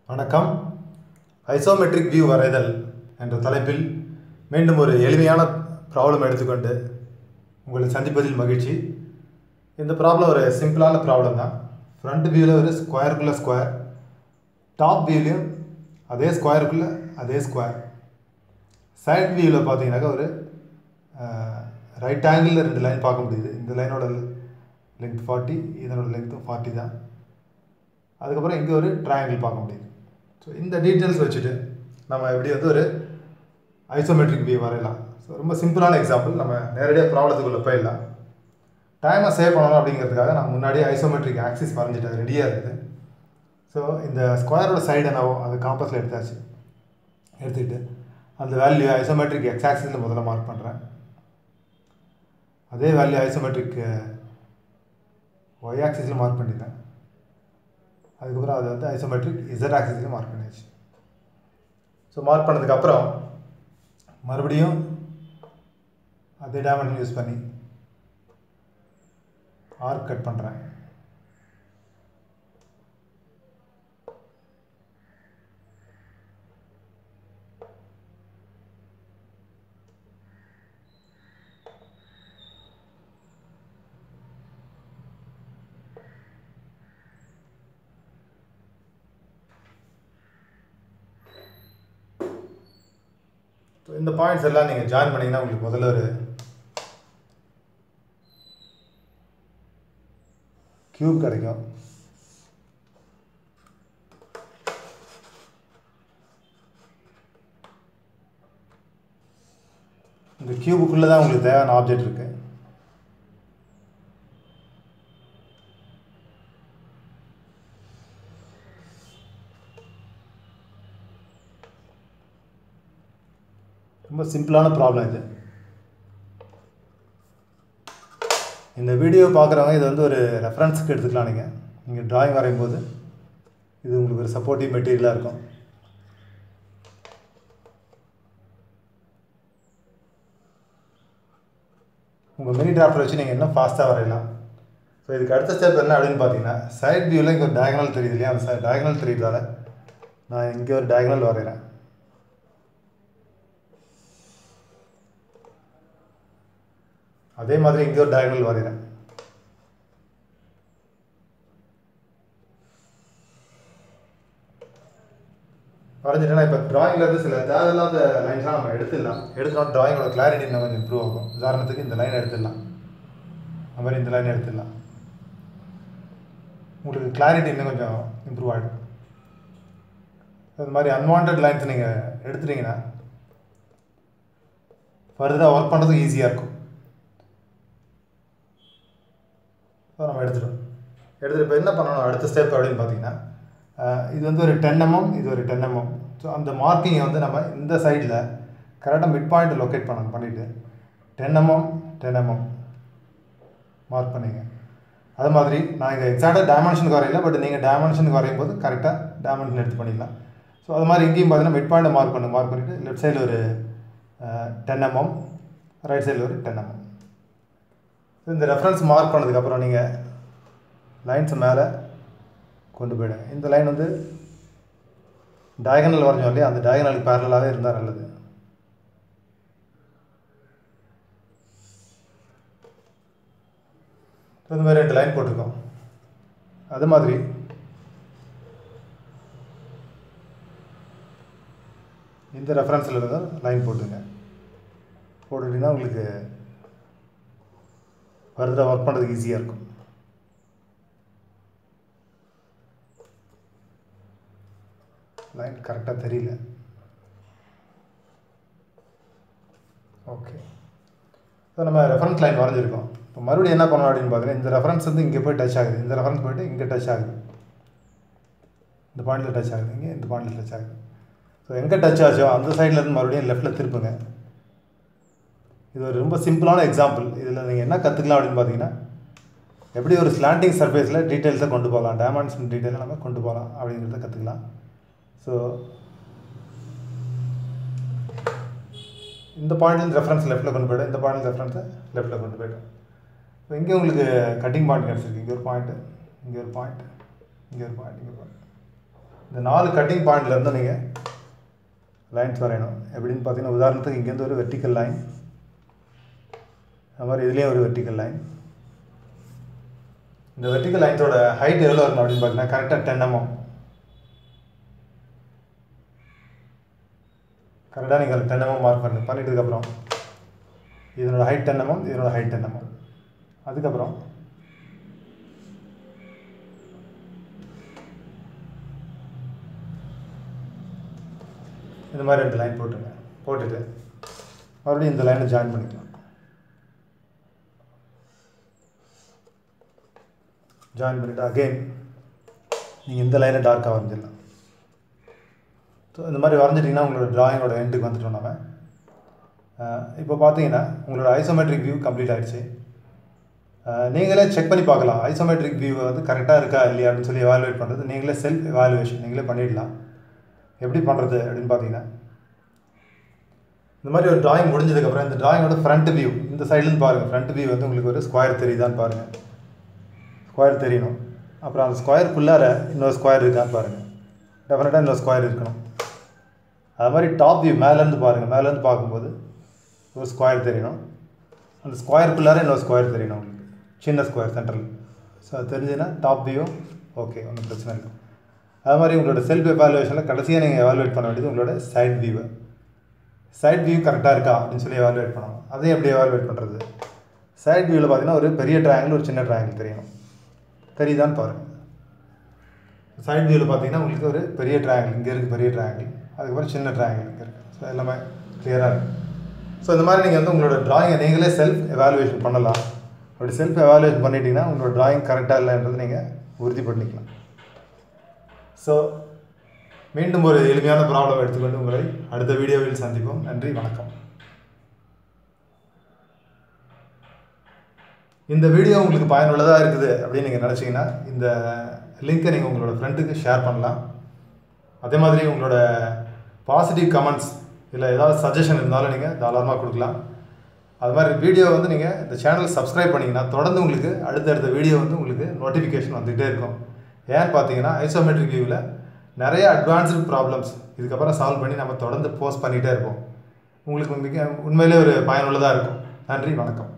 வணக்கம் isometric view வரைதல் என்ற தலைப்பில் மீண்டும் ஒரு எளிமையான ப்ராப்ளம் எடுத்துக்கொண்டு உங்களை சந்திப்பதில் மகிழ்ச்சி இந்த ப்ராப்ளம் ஒரு சிம்பிளான ப்ராப்ளம் தான் ஃப்ரண்ட் வியூவில் ஒரு ஸ்கொயருக்குள்ளே ஸ்கொயர் டாப் வியூலையும் அதே ஸ்கொயருக்குள்ளே அதே ஸ்கொயர் சைட் வியூவில் பார்த்தீங்கன்னாக்கா ஒரு ரைட் ஆங்கிளில் ரெண்டு லைன் பார்க்க முடியுது இந்த லைனோட லென்த் ஃபார்ட்டி இதனோட லென்த்தும் ஃபார்ட்டி தான் அதுக்கப்புறம் இங்கே ஒரு ட்ரையாங்கிள் பார்க்க முடியுது ஸோ இந்த டீட்டெயில்ஸ் வச்சுட்டு நம்ம எப்படி வந்து ஒரு ஐசோமெட்ரிக் வியூ வரையலாம் ஸோ ரொம்ப சிம்பிளான எக்ஸாம்பிள் நம்ம நேரடியாக ப்ராப்ளத்துக்குள்ளே போயிடலாம் டைமை சேவ் பண்ணணும் அப்படிங்கிறதுக்காக நான் முன்னாடியே ஐசோமெட்ரிக் ஆக்சிஸ் வரைஞ்சிட்டேன் ரெடியாக இருக்குது ஸோ இந்த ஸ்கொயரோட சைடு என்னவோ அது காம்பஸில் எடுத்தாச்சு எடுத்துக்கிட்டு அந்த வேல்யூ ஐசோமெட்ரிக் எக்ஸ் ஆக்சிஸில் முதல்ல மார்க் பண்ணுறேன் அதே வேல்யூ ஐசோமெட்ரிக் ஒய் ஆக்சிஸில் மார்க் பண்ணிடுறேன் அதுக்கப்புறம் அது வந்து ஐசோமெட்ரிக் இசட் ஆக்சிஸ்லையும் மார்க் பண்ணியாச்சு ஸோ மார்க் பண்ணதுக்கப்புறம் மறுபடியும் அதே டைமென்ஷன் யூஸ் பண்ணி ஆர்க் கட் பண்ணுறேன் ஸோ இந்த பாயிண்ட்ஸ் எல்லாம் நீங்கள் ஜாயின் பண்ணிங்கன்னா உங்களுக்கு முதல்ல ஒரு க்யூப் கிடைக்கும் இந்த க்யூபுக்குள்ளே தான் உங்களுக்கு தேவையான ஆப்ஜெக்ட் இருக்குது ரொம்ப சிம்பிளான ப்ராப்ளம் இது இந்த வீடியோ பார்க்குறவங்க இது வந்து ஒரு ரெஃபரன்ஸுக்கு எடுத்துக்கலாம் நீங்கள் நீங்கள் ட்ராயிங் வரையும் போது இது உங்களுக்கு ஒரு சப்போர்ட்டிவ் மெட்டீரியலாக இருக்கும் உங்கள் மினி டிராஃப்டர் வச்சு நீங்கள் இன்னும் ஃபாஸ்ட்டாக வரையலாம் ஸோ இதுக்கு அடுத்த ஸ்டெப் என்ன அப்படின்னு பார்த்தீங்கன்னா சைட் வியூவில் இங்கே ஒரு டயகனல் தெரியுது இல்லையா அந்த சைட் டயகனல் தெரியுறதால நான் இங்கே ஒரு டயகனல் வரைகிறேன் அதே மாதிரி இங்கே ஒரு டயகனல் வரைகிறேன் வரைஞ்சிட்டேன்னா இப்போ ட்ராயிங்கில் இருந்து சில தேவையில்லாத லைன்ஸ்லாம் நம்ம எடுத்துடலாம் எடுத்துட்டோம் ட்ராயிங்கோட கிளாரிட்டி இன்னும் கொஞ்சம் இம்ப்ரூவ் ஆகும் உதாரணத்துக்கு இந்த லைன் எடுத்துடலாம் அது மாதிரி இந்த லைன் எடுத்துடலாம் உங்களுக்கு கிளாரிட்டி இன்னும் கொஞ்சம் இம்ப்ரூவ் ஆகிடும் அது மாதிரி அன்வான்ட் லைன்ஸ் நீங்கள் எடுத்துட்டீங்கன்னா ஃபர்தராக ஒர்க் பண்ணுறதுக்கு ஈஸியாக இருக்கும் ஸோ நம்ம எடுத்துட்டோம் எடுத்துகிட்டு இப்போ என்ன பண்ணணும் அடுத்த ஸ்டெப் அப்படின்னு பார்த்தீங்கன்னா இது வந்து ஒரு டென் எம்எம் இது ஒரு டென் எம்எம் ஸோ அந்த மார்க்கிங்கை வந்து நம்ம இந்த சைடில் கரெக்டாக மிட் பாயிண்ட் லொக்கேட் பண்ணணும் பண்ணிவிட்டு ten mm ten mm mark பண்ணிங்க அது மாதிரி நான் இங்கே எக்ஸாக்டாக டைமென்ஷனுக்கு வரையில பட் நீங்கள் டைமென்ஷனுக்கு வரையும் போது கரெக்டாக டைமென்ஷன் எடுத்து பண்ணிடலாம் ஸோ அது மாதிரி இங்கேயும் பார்த்தீங்கன்னா மிட் பாயிண்ட்டை மார்க் பண்ணு மார்க் பண்ணிவிட்டு லெஃப்ட் சைடில் ஒரு டென் எம்எம் ரைட் சைடில் ஒரு டென் எம்எம் இந்த ரெஃபரன்ஸ் மார்க் பண்ணதுக்கப்புறம் நீங்கள் லைன்ஸ் மேலே கொண்டு போயிடுங்க இந்த லைன் வந்து டயகனல் வரைஞ்சோம் இல்லையா அந்த டயகனலுக்கு பேரலாகவே இருந்தால் நல்லது இந்த மாதிரி ரெண்டு லைன் போட்டிருக்கோம் அது மாதிரி இந்த ரெஃபரன்ஸில் இருந்தால் லைன் போட்டுங்க போட்டுட்டிங்கன்னா உங்களுக்கு ஃபர்தராக ஒர்க் பண்ணுறதுக்கு ஈஸியாக இருக்கும் லைன் கரெக்டாக தெரியல ஓகே ஸோ நம்ம ரெஃபரன்ஸ் லைன் வரைஞ்சிருக்கோம் இப்போ மறுபடியும் என்ன பண்ணணும் அப்படின்னு பார்த்தீங்கன்னா இந்த ரெஃபரன்ஸ் வந்து இங்கே போய் டச் ஆகுது இந்த ரெஃபரன்ஸ் போய்ட்டு இங்கே டச் ஆகுது இந்த பாயிண்டில் டச் ஆகுது இங்கே இந்த பாயிண்டில் டச் ஆகுது ஸோ எங்கே டச் ஆச்சோ அந்த சைடில் இருந்து மறுபடியும் லெஃப்ட்டில் திருப்புங்க இது ஒரு ரொம்ப சிம்பிளான எக்ஸாம்பிள் இதில் நீங்கள் என்ன கற்றுக்கலாம் அப்படின்னு பார்த்தீங்கன்னா எப்படி ஒரு ஸ்லாண்டிங் சர்ஃபேஸில் டீட்டெயில்ஸை கொண்டு போகலாம் டைமென்ஷன் டீட்டெயிலை நம்ம கொண்டு போகலாம் அப்படிங்கிறத கற்றுக்கலாம் ஸோ இந்த பாயிண்ட்லேருந்து ரெஃபரன்ஸ் லெஃப்ட்டில் கொண்டு போய்டும் இந்த பாயிண்ட் ரெஃபரன்ஸை லெஃப்ட்டில் கொண்டு போய்டும் இப்போ இங்கே உங்களுக்கு கட்டிங் பாயிண்ட் கிடச்சிருக்கு இங்கே ஒரு பாயிண்ட்டு இங்கே ஒரு பாயிண்ட் இங்கே ஒரு பாயிண்ட் இங்கே ஒரு பாயிண்ட் இந்த நாலு கட்டிங் பாயிண்ட்லேருந்து நீங்கள் லைன்ஸ் வரையணும் எப்படின்னு பார்த்தீங்கன்னா உதாரணத்துக்கு இங்கேருந்து ஒரு வெர்டிக்கல் லைன் அது மாதிரி இதுலேயும் ஒரு வெர்டிக்கல் லைன் இந்த வெர்டிக்கல் லைன்ஸோட ஹைட் எவ்வளோ இருக்கணும் அப்படின்னு பார்த்தீங்கன்னா கரெக்டாக டென் எம்எம் கரெக்டாக நீங்கள் டென் எம்எம் மார்க் பண்ணி பண்ணிட்டதுக்கப்புறம் இதனோட ஹைட் டென் எம்எம் இதனோட ஹைட் டென் எம்எம் அதுக்கப்புறம் இந்த மாதிரி ரெண்டு லைன் போட்டுங்க போட்டுட்டு மறுபடியும் இந்த லைனை ஜாயின் பண்ணிக்கலாம் ஜாயின் பண்ணிவிட்டு அகெயின் நீங்கள் இந்த லைனை டார்க்காக வரைஞ்சிடலாம் ஸோ இந்த மாதிரி வரைஞ்சிட்டிங்கன்னா உங்களோட ட்ராயிங்கோட எண்டுக்கு வந்துட்டோம் நம்ம இப்போ பார்த்தீங்கன்னா உங்களோட ஐசோமெட்ரிக் வியூ கம்ப்ளீட் ஆகிடுச்சு நீங்களே செக் பண்ணி பார்க்கலாம் ஐசோமெட்ரிக் வியூ வந்து கரெக்டாக இருக்கா இல்லையா அப்படின்னு சொல்லி எவாலுவேட் பண்ணுறது நீங்களே செல்ஃப் எவாலுவேஷன் நீங்களே பண்ணிடலாம் எப்படி பண்ணுறது அப்படின்னு பார்த்தீங்கன்னா இந்த மாதிரி ஒரு ட்ராயிங் முடிஞ்சதுக்கப்புறம் இந்த ட்ராயிங்கோட ஃப்ரண்ட் வியூ இந்த சைட்லேருந்து பாருங்கள் ஃப்ரண்ட் வியூ வந்து உங்களுக்கு ஒரு ஸ்கொயர் தெரியுதான்னு பாருங்கள் ஸ்கொயர் தெரியணும் அப்புறம் அந்த ஸ்கொயருக்குள்ளார இன்னொரு ஸ்கொயர் இருக்கான்னு பாருங்கள் டெஃபினட்டாக இன்னொரு ஸ்கொயர் இருக்கணும் அது மாதிரி டாப் வியூ மேலேருந்து பாருங்கள் மேலேருந்து பார்க்கும்போது ஒரு ஸ்கொயர் தெரியணும் அந்த ஸ்கொயருக்குள்ளார இன்னொரு ஸ்கொயர் தெரியணும் உங்களுக்கு சின்ன ஸ்கொயர் சென்ட்ரல் ஸோ அது தெரிஞ்சுன்னா டாப் வியூ ஓகே ஒன்றும் பிரச்சனை இல்லை அது மாதிரி உங்களோட செல்ஃப் எவாலுவேஷனில் கடைசியாக நீங்கள் எவாலுவேட் பண்ண வேண்டியது உங்களோட சைட் வியூவை சைட் வியூ கரெக்டாக இருக்கா அப்படின்னு சொல்லி எவாலுவேட் பண்ணணும் அதையும் எப்படி எவாலுவேட் பண்ணுறது சைட் வியூவில் பார்த்தீங்கன்னா ஒரு பெரிய ட்ரையாங்கிள் ஒரு சின்ன ட்ரையாங்கிள் தெரியணும் தெரியுதான்னு பாருங்கள் சைட் வியூவில் பார்த்தீங்கன்னா உங்களுக்கு ஒரு பெரிய ட்ரையாங்கிள் இங்கே இருக்குது பெரிய ட்ரையாங்கிள் அதுக்கப்புறம் சின்ன ட்ரையாங்கிள் இங்கே இருக்குது ஸோ எல்லாமே கிளியராக இருக்குது ஸோ இந்த மாதிரி நீங்கள் வந்து உங்களோட ட்ராயிங்கை நீங்களே செல்ஃப் எவாலுவேஷன் பண்ணலாம் அப்படி செல்ஃப் எவாலுவேஷன் பண்ணிட்டீங்கன்னா உங்களோட ட்ராயிங் கரெக்டாக இல்லைன்றது நீங்கள் உறுதி பண்ணிக்கலாம் ஸோ மீண்டும் ஒரு எளிமையான ப்ராப்ளம் எடுத்துக்கொண்டு உங்களை அடுத்த வீடியோவில் சந்திப்போம் நன்றி வணக்கம் இந்த வீடியோ உங்களுக்கு பயனுள்ளதாக இருக்குது அப்படின்னு நீங்கள் நினச்சிங்கன்னா இந்த லிங்க்கை நீங்கள் உங்களோட ஃப்ரெண்டுக்கு ஷேர் பண்ணலாம் அதே மாதிரி உங்களோட பாசிட்டிவ் கமெண்ட்ஸ் இல்லை ஏதாவது சஜஷன் இருந்தாலும் நீங்கள் தாராளமாக கொடுக்கலாம் அது மாதிரி வீடியோ வந்து நீங்கள் இந்த சேனல் சப்ஸ்கிரைப் பண்ணிங்கன்னா தொடர்ந்து உங்களுக்கு அடுத்தடுத்த வீடியோ வந்து உங்களுக்கு நோட்டிஃபிகேஷன் வந்துகிட்டே இருக்கும் ஏன்னு பார்த்தீங்கன்னா ஐசோமெட்ரிக் வியூவில் நிறைய அட்வான்ஸ்டு ப்ராப்ளம்ஸ் இதுக்கப்புறம் சால்வ் பண்ணி நம்ம தொடர்ந்து போஸ்ட் பண்ணிகிட்டே இருப்போம் உங்களுக்கு மிக உண்மையிலே ஒரு பயனுள்ளதாக இருக்கும் நன்றி வணக்கம்